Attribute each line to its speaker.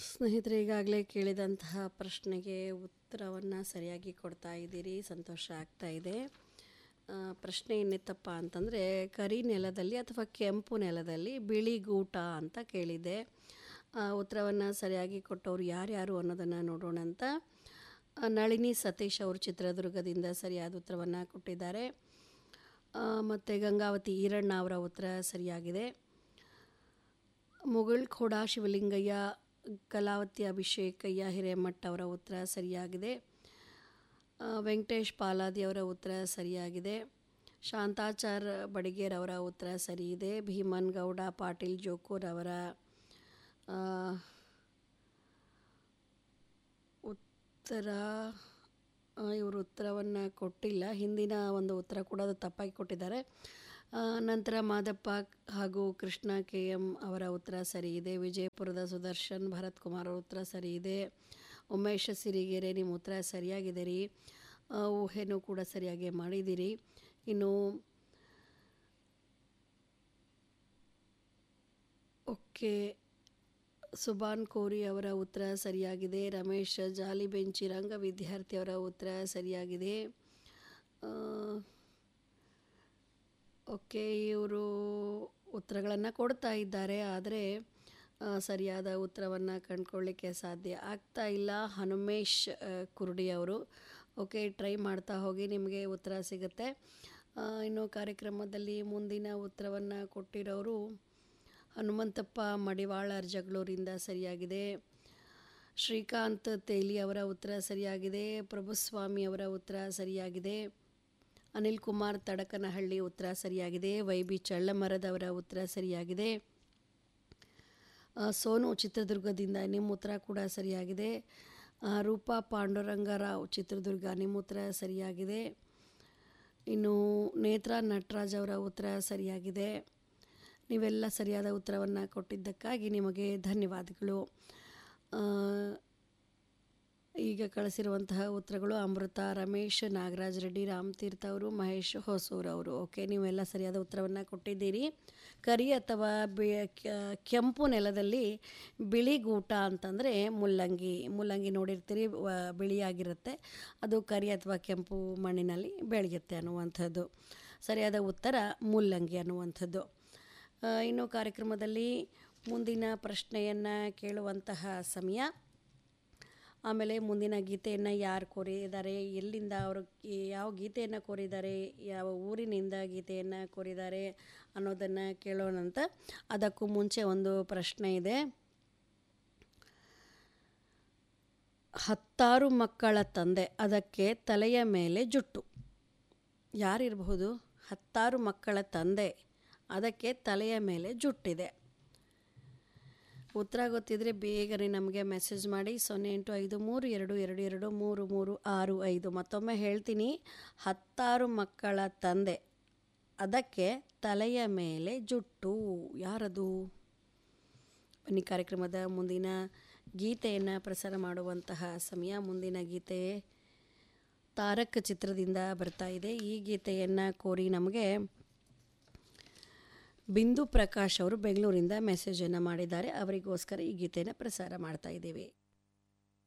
Speaker 1: ಸ್ನೇಹಿತರೆ ಈಗಾಗಲೇ ಕೇಳಿದಂತಹ ಪ್ರಶ್ನೆಗೆ ಉತ್ತರವನ್ನು ಸರಿಯಾಗಿ ಕೊಡ್ತಾ ಇದ್ದೀರಿ ಸಂತೋಷ ಆಗ್ತಾ ಇದೆ ಆ, ಪ್ರಶ್ನೆ ಏನಿತ್ತಪ್ಪ ಅಂತಂದರೆ ಕರಿ ನೆಲದಲ್ಲಿ ಅಥವಾ ಕೆಂಪು ನೆಲದಲ್ಲಿ ಬಿಳಿ ಗೂಟ ಅಂತ ಕೇಳಿದೆ ಉತ್ತರವನ್ನು ಸರಿಯಾಗಿ ಕೊಟ್ಟವರು ಯಾರ್ಯಾರು ಅನ್ನೋದನ್ನು ನೋಡೋಣ ಅಂತ ಆ, ನಳಿನಿ ಸತೀಶ್ ಅವರು ಚಿತ್ರದುರ್ಗದಿಂದ ಸರಿಯಾದ ಉತ್ತರವನ್ನು ಕೊಟ್ಟಿದ್ದಾರೆ ಮತ್ತು ಗಂಗಾವತಿ ಈರಣ್ಣ ಅವರ ಉತ್ತರ ಸರಿಯಾಗಿದೆ ಮುಗುಳ್ ಖೋಡ ಶಿವಲಿಂಗಯ್ಯ ಕಲಾವತಿ ಅಭಿಷೇಕಯ್ಯ ಹಿರೇಮಠ್ ಅವರ ಉತ್ತರ ಸರಿಯಾಗಿದೆ ಆ, ವೆಂಕಟೇಶ್ ಪಾಲಾದಿ ಅವರ ಉತ್ತರ ಸರಿಯಾಗಿದೆ ಶಾಂತಾಚಾರ್ ಬಡಿಗೇರ್ ಅವರ ಉತ್ತರ ಸರಿ ಇದೆ ಭೀಮನ್ ಗೌಡ ಪಾಟೀಲ್ ಜೋಕೂರ್ ಅವರ ಆ, ಉತ್ತರ ಇವರು ಉತ್ತರವನ್ನು ಕೊಟ್ಟಿಲ್ಲ ಹಿಂದಿನ ಒಂದು ಉತ್ತರ ಕೂಡ ಅದು ತಪ್ಪಾಗಿ ಕೊಟ್ಟಿದ್ದಾರೆ ಆ, ನಂತರ ಮಾದಪ್ಪ ಹಾಗೂ ಕೃಷ್ಣ ಕೆ ಎಂ ಅವರ ಉತ್ತರ ಸರಿ ಇದೆ ವಿಜಯಪುರದ ಸುದರ್ಶನ್ ಭರತ್ ಕುಮಾರ್ ಅವರ ಉತ್ತರ ಸರಿ ಇದೆ ಉಮೇಶ್ ಸಿರಿಗೆರೆ ನಿಮ್ಮ ಉತ್ತರ ಸರಿಯಾಗಿದೆ ರೀ ಆ, ಊಹೆನೂ ಕೂಡ ಸರಿಯಾಗಿ ಮಾಡಿದ್ದೀರಿ ಇನ್ನು ಓಕೆ ಸುಬಾನ್ ಕೋರಿ ಅವರ ಉತ್ತರ ಸರಿಯಾಗಿದೆ ರಮೇಶ್ ಜಾಲಿ ಬೆಂಚಿ ರಂಗ ವಿದ್ಯಾರ್ಥಿ ಅವರ ಉತ್ತರ ಸರಿಯಾಗಿದೆ ಆ, ಓಕೆ ಇವರು ಉತ್ತರಗಳನ್ನು ಕೊಡ್ತಾ ಇದ್ದಾರೆ ಆದರೆ ಆ, ಸರಿಯಾದ ಉತ್ತರವನ್ನು ಕಂಡುಕೊಳ್ಳಿಕ್ಕೆ ಸಾಧ್ಯ ಆಗ್ತಾ ಇಲ್ಲ ಹನುಮೇಶ್ ಆ, ಕುರುಡಿ ಅವರು ಓಕೆ ಟ್ರೈ ಮಾಡ್ತಾ ಹೋಗಿ ನಿಮಗೆ ಉತ್ತರ ಸಿಗುತ್ತೆ ಆ, ಇನ್ನು ಕಾರ್ಯಕ್ರಮದಲ್ಲಿ ಮುಂದಿನ ಉತ್ತರವನ್ನು ಕೊಟ್ಟಿರೋರು ಹನುಮಂತಪ್ಪ ಮಡಿವಾಳ ಜಗಳೂರಿಂದ ಸರಿಯಾಗಿದೆ ಶ್ರೀಕಾಂತ್ ತೇಲಿ ಅವರ ಉತ್ತರ ಸರಿಯಾಗಿದೆ ಪ್ರಭುಸ್ವಾಮಿ ಅವರ ಉತ್ತರ ಸರಿಯಾಗಿದೆ ಅನಿಲ್ ಕುಮಾರ್ ತಡಕನಹಳ್ಳಿ ಉತ್ತರ ಸರಿಯಾಗಿದೆ ವೈ ಬಿ ಚಳ್ಳಮರದವರ ಉತ್ತರ ಸರಿಯಾಗಿದೆ ಆ, ಸೋನು ಚಿತ್ರದುರ್ಗದಿಂದ ನಿಮ್ಮ ಉತ್ತರ ಕೂಡ ಸರಿಯಾಗಿದೆ ಆ, ರೂಪಾ ಪಾಂಡುರಂಗರಾವ್ ಚಿತ್ರದುರ್ಗ ನಿಮ್ಮ ಉತ್ತರ ಸರಿಯಾಗಿದೆ ಇನ್ನು ನೇತ್ರಾ ನಟರಾಜ್ ಅವರ ಉತ್ತರ ಸರಿಯಾಗಿದೆ ನೀವೆಲ್ಲ ಸರಿಯಾದ ಉತ್ತರವನ್ನು ಕೊಟ್ಟಿದ್ದಕ್ಕಾಗಿ ನಿಮಗೆ ಧನ್ಯವಾದಗಳು ಆ, ಈಗ ಕಳಿಸಿರುವಂತಹ ಉತ್ತರಗಳು ಅಮೃತ ರಮೇಶ್ ನಾಗರಾಜ್ ರೆಡ್ಡಿ ರಾಮತೀರ್ಥ ಅವರು ಮಹೇಶ್ ಹೊಸೂರ್ ಅವರು ಓಕೆ ನೀವೆಲ್ಲ ಸರಿಯಾದ ಉತ್ತರವನ್ನು ಕೊಟ್ಟಿದ್ದೀರಿ ಕರಿ ಅಥವಾ ಬಿ ಕೆ- ಕೆಂಪು ನೆಲದಲ್ಲಿ ಬಿಳಿ ಗೂಟ ಅಂತಂದರೆ ಮುಲ್ಲಂಗಿ ಮುಲ್ಲಂಗಿ ನೋಡಿರ್ತೀರಿ ವ- ಬಿಳಿಯಾಗಿರುತ್ತೆ ಅದು ಕರಿ ಅಥವಾ ಕೆಂಪು ಮಣ್ಣಿನಲ್ಲಿ ಬೆಳೆಯುತ್ತೆ ಅನ್ನುವಂಥದ್ದು ಸರಿಯಾದ ಉತ್ತರ ಮುಲ್ಲಂಗಿ ಅನ್ನುವಂಥದ್ದು ಆ, ಇನ್ನು ಕಾರ್ಯಕ್ರಮದಲ್ಲಿ ಮುಂದಿನ ಪ್ರಶ್ನೆಯನ್ನು ಕೇಳುವಂತಹ ಸಮಯ ಆಮೇಲೆ ಮುಂದಿನ ಗೀತೆಯನ್ನು ಯಾರು ಕೋರಿದ್ದಾರೆ ಎಲ್ಲಿಂದ ಅವರು ಯಾವ ಗೀತೆಯನ್ನು ಕೋರಿದ್ದಾರೆ ಯಾವ ಊರಿನಿಂದ ಗೀತೆಯನ್ನು ಕೋರಿದ್ದಾರೆ ಅನ್ನೋದನ್ನು ಕೇಳೋಣಂತ ಅದಕ್ಕೂ ಮುಂಚೆ ಒಂದು ಪ್ರಶ್ನೆ ಇದೆ ಹತ್ತಾರು ಮಕ್ಕಳ ತಂದೆ ಅದಕ್ಕೆ ತಲೆಯ ಮೇಲೆ ಜುಟ್ಟು ಯಾರಿರಬಹುದು ಹತ್ತಾರು ಮಕ್ಕಳ ತಂದೆ ಅದಕ್ಕೆ ತಲೆಯ ಮೇಲೆ ಜುಟ್ಟಿದೆ ಉತ್ತರ ಗೊತ್ತಿದ್ರೆ ಬೇಗನೆ ನಮಗೆ ಮೆಸೇಜ್ ಮಾಡಿ ಸೊನ್ನೆ ಎಂಟು ಐದು ಮೂರು ಎರಡು ಎರಡು ಎರಡು ಮೂರು ಮೂರು ಆರು ಐದು ಮತ್ತೊಮ್ಮೆ ಹೇಳ್ತೀನಿ ಹತ್ತಾರು ಮಕ್ಕಳ ತಂದೆ ಅದಕ್ಕೆ ತಲೆಯ ಮೇಲೆ ಜುಟ್ಟು ಯಾರದು ಬನ್ನಿ ಕಾರ್ಯಕ್ರಮದ ಮುಂದಿನ ಗೀತೆಯನ್ನು ಪ್ರಸಾರ ಮಾಡುವಂತಹ ಸಮಯ ಮುಂದಿನ ಗೀತೆ ತಾರಕ್ ಚಿತ್ರದಿಂದ ಬರ್ತಾ ಇದೆ ಈ ಗೀತೆಯನ್ನು ಕೋರಿ ನಮಗೆ ಬಿಂದು ಪ್ರಕಾಶ್ ಅವರು ಬೆಂಗಳೂರಿಂದ ಮೆಸೇಜನ್ನು ಮಾಡಿದ್ದಾರೆ ಅವರಿಗೋಸ್ಕರ ಈ ಗೀತೆಯನ್ನು ಪ್ರಸಾರ ಮಾಡ್ತಾ ಇದ್ದೀವಿ